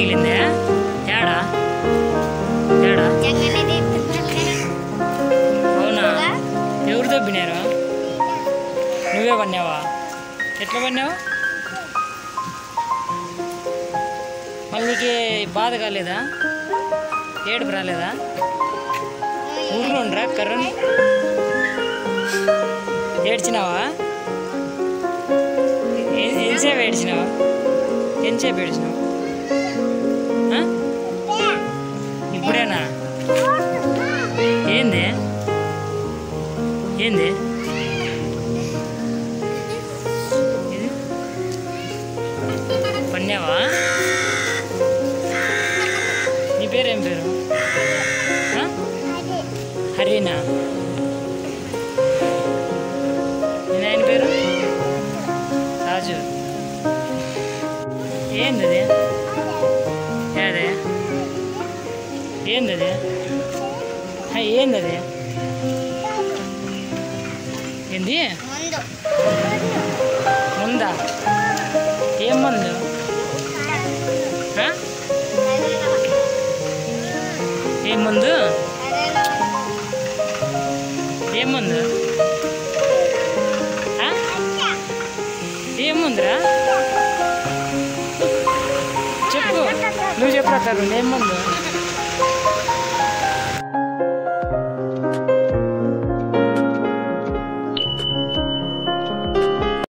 తగిలిందే ఏడా ఏడా అవునా ఎవరు దొబ్బినారు నువ్వే పన్నావా ఎట్లా పన్నావు మళ్ళీ నీకు బాధ కాలేదా ఏడుపు రాలేదా ఊర్లో ఉండరా కర్రను ఏడ్చినావా ఏ- ఎంతసేపు ఏడ్చినావు ఎంతసేపు ఏడ్చినావు ఆ? ఇప్పుడేనా ఏంది ఏంది ఇది పన్నావా నీ పేరేం పేరు ఆ? హరీనా మీ నాయన పేరు రాజు ఏంది అది ఏదే ఏంది అది హా, ఏంది అది ఏంది ముందా ఏం మందు ఆ? ఏం ముందు ఏం ముందు ఆ? ఏం ముందురా చెప్పు నువ్వు చెప్పరా కరుణ్ ఏం ముందు